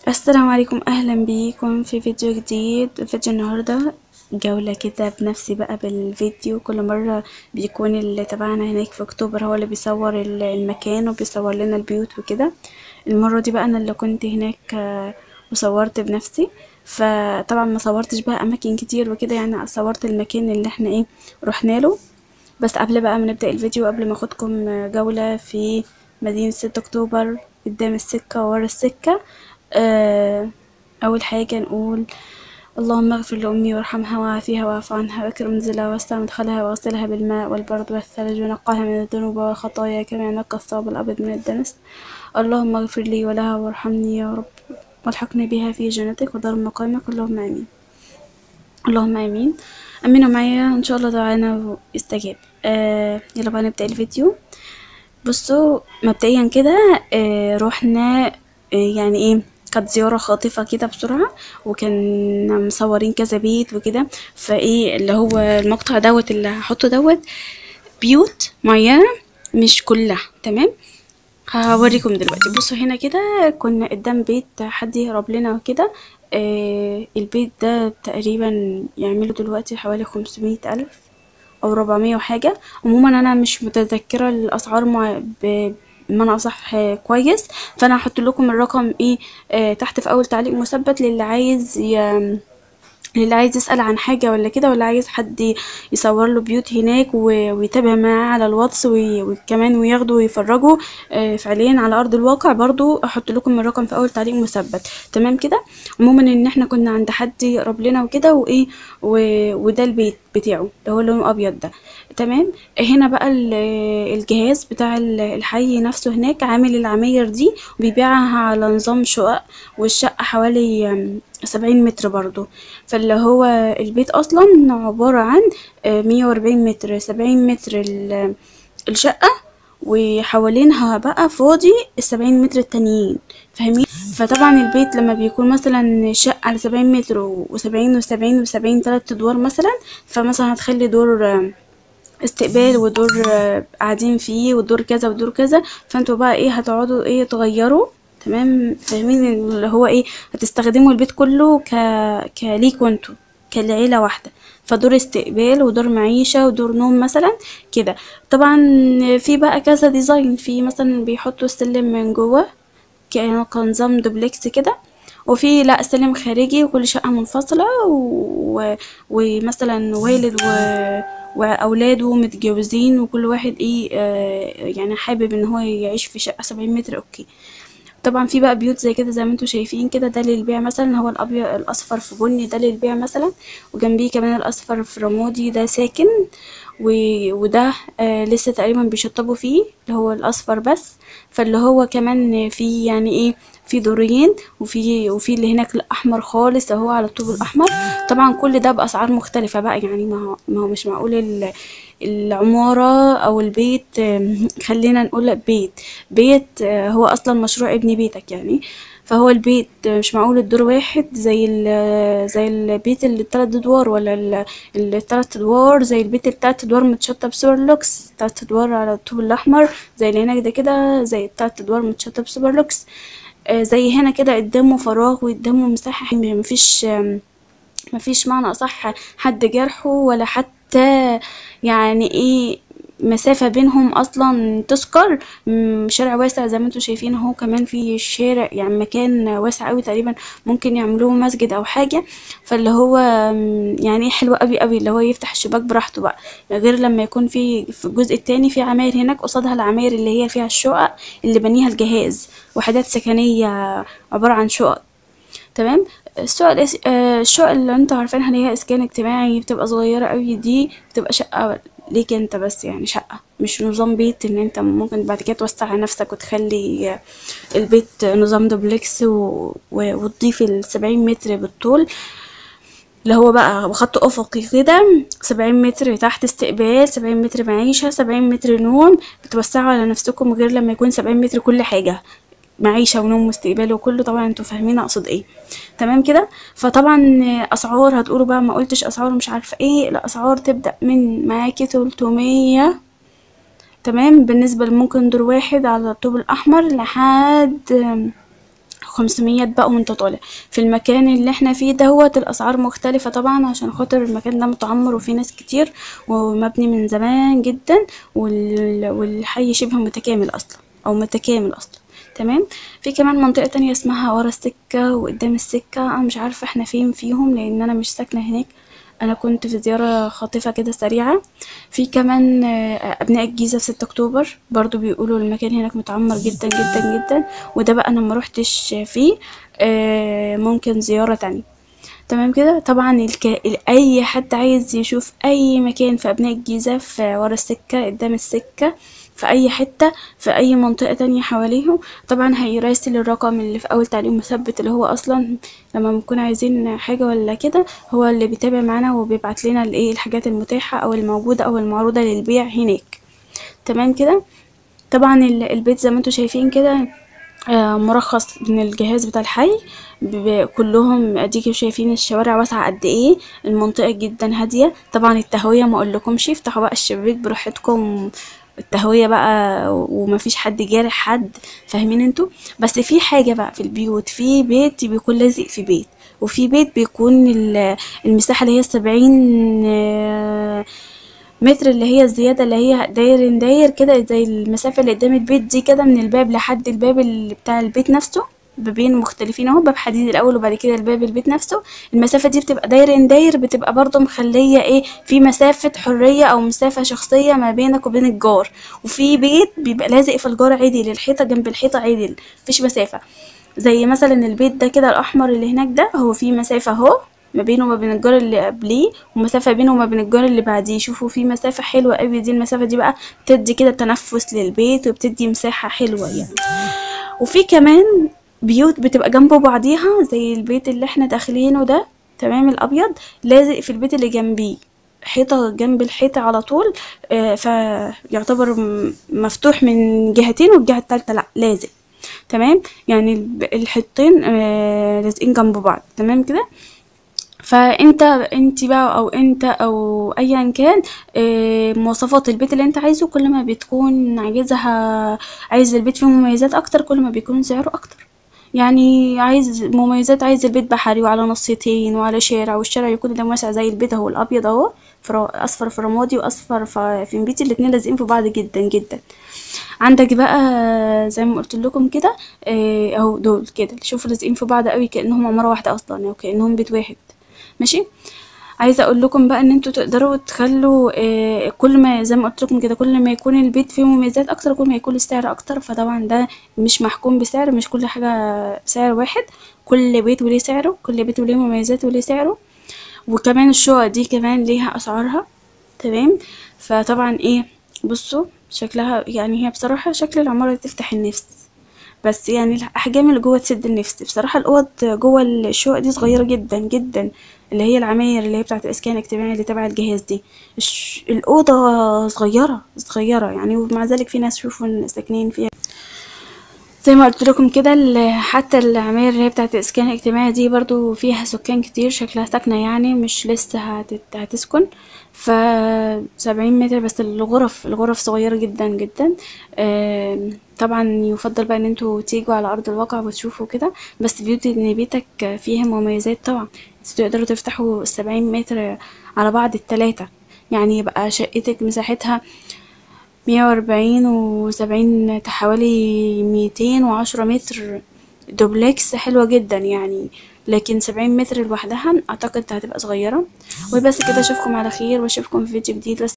السلام عليكم اهلا بيكم في فيديو جديد فيديو النهارده جولة كده بنفسي بقى بالفيديو كل مرة بيكون اللي تبعنا هناك في اكتوبر هو اللي بيصور ال- المكان وبيصور لنا البيوت وكده المرة دي بقى انا اللي كنت هناك آه، وصورت بنفسي فطبعا ما صورتش بقى اماكن كتير وكده يعني صورت المكان اللي احنا ايه رحنا له بس قبل بقى ما نبدأ الفيديو قبل ما اخدكم جولة في مدينة ستة اكتوبر قدام السكة وورا السكة آه، اول حاجة نقول اللهم اغفر لأمي وارحمها وعافيها واعف عنها واكرم منزلها واسع مدخلها واغسلها بالماء والبرد والثلج ونقاها من الذنوب والخطايا كما ينقى الثوب الأبيض من الدنس اللهم اغفر لي ولها وارحمني يا رب والحقني بها في جنتك ودار مقامك اللهم آمين اللهم آمين أمنوا معايا إن شاء الله دعانا يستجاب آه يلا بقى نبدأ الفيديو بصوا مبدئيا كده آه رحنا آه يعني ايه كانت زيارة خاطفة كده بسرعة وكان مصورين كذا بيت وكده فايه اللي هو المقطع دوت اللي هحطه دوت بيوت معينة مش كلها تمام هوريكم دلوقتي بصوا هنا كده كنا قدام بيت حد يهرب لنا وكده آه البيت ده تقريبا يعمله دلوقتي حوالي خمسمية ألف او 400 وحاجه عموما انا مش متذكره الاسعار مع ب بمعنى اصح كويس فانا هحط لكم الرقم ايه آه تحت في اول تعليق مثبت للي عايز ي... اللي عايز يسأل عن حاجة ولا كده ولا عايز حد يصور له بيوت هناك و- ويتابع معاه على الواتس وي- وكمان وياخدوا ويفرجوا آه، فعليا على أرض الواقع برضو أحط لكم الرقم في أول تعليق مثبت تمام كده عموما إن احنا كنا عند حد يقرب لنا وكده وإيه و- وده البيت بتاعه اللي هو لونه أبيض ده تمام هنا بقى ال- الجهاز بتاع ال- الحي نفسه هناك عامل العماير دي وبيبيعها على نظام شقق والشقة حوالي آم، سبعين متر برضو فاللي هو البيت أصلا عبارة عن مية وأربعين متر سبعين متر ال- الشقة وحوالينها بقى فاضي السبعين متر التانيين فاهمين فطبعا البيت لما بيكون مثلا شقة على سبعين متر وسبعين وسبعين وسبعين تلات أدوار مثلا فمثلا هتخلي دور آم، استقبال ودور آه، قاعدين فيه ودور كذا ودور كذا فانتوا بقى ايه هتقعدوا ايه تغيروا تمام فاهمين اللي هو ايه هتستخدموا البيت كله ك كليكوا انتوا كالعيلة واحدة فدور استقبال ودور معيشة ودور نوم مثلا كده طبعا في بقى كذا ديزاين في مثلا بيحطوا السلم من جوه ك- كنظام دوبلكس كده وفي لا سلم خارجي وكل شقة منفصلة و... ومثلا والد و... وأولاده متجوزين وكل واحد ايه آه يعني حابب ان هو يعيش في شقة سبعين متر اوكي طبعا في بقى بيوت زي كده زي ما انتوا شايفين كده ده للبيع مثلا هو الابيض الاصفر في بني ده للبيع مثلا وجنبيه كمان الاصفر في رمادي ده ساكن و... وده آه لسه تقريبا بيشطبوا فيه اللي هو الاصفر بس فاللي هو كمان في يعني ايه في دورين وفي وفي اللي هناك الاحمر خالص اهو على الطوب الاحمر طبعا كل ده باسعار مختلفه بقى يعني ما هو ما هو مش معقول ال- العماره او البيت آم، خلينا نقول بيت بيت آه، هو اصلا مشروع ابني بيتك يعني فهو البيت مش معقول الدور واحد زي ال زي البيت اللي التلات ادوار ولا ال- التلات ادوار زي البيت التلات ادوار متشطب سوبر لوكس تلات ادوار على الطوب الاحمر زي اللي هناك ده كده زي التلات ادوار متشطب سوبر لوكس آه، زي هنا كده قدامه فراغ وقدامه مساحة مفيش آم، مفيش معنى أصح حد جرحه ولا حتى يعني ايه مسافة بينهم أصلا تذكر مم، شارع واسع زي ما انتوا شايفين اهو كمان في شارع يعني مكان واسع قوي تقريبا ممكن يعملوه مسجد أو حاجة فاللي هو مم، يعني ايه حلو قوي قوي اللي هو يفتح الشباك براحته بقى غير لما يكون في في الجزء التاني في عماير هناك قصادها العماير اللي هي فيها الشقق اللي بنيها الجهاز وحدات سكنية عبارة عن شقق تمام الشقق الإس- آه، الشقق اللي انتوا عارفينها اللي هي اسكان اجتماعي بتبقى صغيرة قوي دي بتبقى شقة ليك انت بس يعني شقة مش نظام بيت ان انت ممكن بعد كده توسع على نفسك وتخلي آه، البيت نظام دوبلكس و... و... وتضيف السبعين متر بالطول اللي هو بقى خط افقي كده سبعين متر تحت استقبال سبعين متر معيشة سبعين متر نوم بتوسعوا على نفسكم غير لما يكون سبعين متر كل حاجة معيشة ونوم واستقبال وكله طبعا انتوا فاهمين اقصد ايه تمام كده فطبعا اسعار هتقولوا بقى ما قلتش اسعار مش عارفة ايه الاسعار تبدأ من معاكي تلتمية تمام بالنسبة لممكن دور واحد على الطوب الأحمر لحد خمسمية بقى وانت طالع في المكان اللي احنا فيه دهوت الاسعار مختلفة طبعا عشان خاطر المكان ده متعمر وفيه ناس كتير ومبني من زمان جدا وال... والحي شبه متكامل اصلا او متكامل اصلا تمام في كمان منطقة تانية اسمها ورا السكة وقدام السكة انا مش عارفة احنا فين فيهم لان انا مش ساكنة هناك انا كنت في زيارة خاطفة كده سريعة في كمان آه، ابناء الجيزة في ستة اكتوبر برضو بيقولوا المكان هناك متعمر جدا جدا جدا وده بقى انا ما روحتش فيه آه، ممكن زيارة تانية تمام كده طبعا الك... ال- اي حد عايز يشوف اي مكان في ابناء الجيزة في ورا السكة قدام السكة في اي حتة في اي منطقة تانية حواليهم طبعا هيراسل الرقم اللي في اول تعليق مثبت اللي هو اصلا لما بنكون عايزين حاجة ولا كده هو اللي بيتابع معانا وبيبعت لنا الايه الحاجات المتاحة او الموجودة او المعروضة للبيع هناك تمام كده طبعا ال- البيت زي ما انتوا شايفين كده آه، مرخص من الجهاز بتاع الحي ب- ب- كلهم اديكوا شايفين الشوارع واسعة قد ايه المنطقة جدا هادية طبعا التهوية ما اقولكمش افتحوا بقى الشبابيك براحتكم التهوية بقى ومفيش حد جارح حد فاهمين انتوا بس في حاجة بقى في البيوت في بيت بيكون لازق في بيت وفي بيت بيكون ال- المساحة اللي هي السبعين آه، متر اللي هي الزيادة اللي هي داير داير كده زي المسافة اللي قدام البيت دي كده من الباب لحد الباب اللي بتاع البيت نفسه بابين مختلفين اهو باب حديد الاول وبعد كده الباب البيت نفسه المسافة دي بتبقى داير داير بتبقى برضو مخلية ايه في مسافة حرية او مسافة شخصية ما بينك وبين الجار وفي بيت بيبقى لازق في الجار عدل الحيطة جنب الحيطة عدل مفيش مسافة زي مثلا البيت ده كده الاحمر اللي هناك ده هو في مسافة اهو ما بينه وما بين الجار اللي قبليه ومسافة بينه وما بين الجار اللي بعديه شوفوا في مسافة حلوة قوي دي المسافة دي بقى بتدي كده تنفس للبيت وبتدي مساحة حلوة يعني وفي كمان بيوت بتبقى جنب بعضيها زي البيت اللي احنا داخلينه ده تمام الابيض لازق في البيت اللي جنبيه حيطة جنب الحيطة على طول آه، فيعتبر م- مفتوح من جهتين والجهة التالتة لا لازق تمام يعني الب- الحيطين آه، لازقين جنب بعض تمام كده فانت انت بقى او انت او ايا كان آه، مواصفات البيت اللي انت عايزه كل ما بتكون عايزها عايز البيت فيه مميزات اكتر كل ما بيكون سعره اكتر يعني عايز مميزات عايز البيت بحري وعلى نصيتين وعلى شارع والشارع يكون قدام واسع زي البيت اهو الابيض اهو فر- اصفر في رمادي واصفر في في نبيتي الاتنين لازقين في بعض جدا جدا عندك بقى زي ما قلت لكم كده آه، اهو دول كده شوفوا لازقين في بعض قوي كانهم عماره واحده اصلا او كانهم بيت واحد ماشي عايزه اقول لكم بقى ان انتوا تقدروا تخلوا آه، كل ما زي ما قلت لكم كده كل ما يكون البيت فيه مميزات اكتر كل ما يكون السعر اكتر فطبعا ده مش محكوم بسعر مش كل حاجه بسعر واحد كل بيت وليه سعره كل بيت وليه مميزاته وليه سعره وكمان الشقق دي كمان ليها اسعارها تمام فطبعا ايه بصوا شكلها يعني هي بصراحه شكل العماره تفتح النفس بس يعني الاحجام اللي جوه تسد النفس بصراحه الاوض جوه الشقق دي صغيره جدا جدا اللي هي العماير اللي هي بتاعه الاسكان الاجتماعي اللي تبع الجهاز دي الش... الاوضه صغيره صغيره يعني ومع ذلك في ناس شوفوا ساكنين فيها زي ما قلت لكم كده ال- حتى العماير اللي هي بتاعت الاسكان الاجتماعي دي برضو فيها سكان كتير شكلها ساكنة يعني مش لسه هتت... هتسكن ف سبعين متر بس الغرف الغرف صغيرة جدا جدا آم، طبعا يفضل بقى ان انتوا تيجوا على ارض الواقع وتشوفوا كده بس بيوت ان بيتك فيها مميزات طبعا انتوا تقدروا تفتحوا السبعين متر على بعض التلاتة يعني يبقى شقتك مساحتها مية وأربعين وسبعين حوالي ميتين وعشرة متر دوبلكس حلوة جدا يعني لكن سبعين متر لوحدها أعتقد هتبقى صغيرة وبس كده أشوفكم على خير وأشوفكم في فيديو جديد بس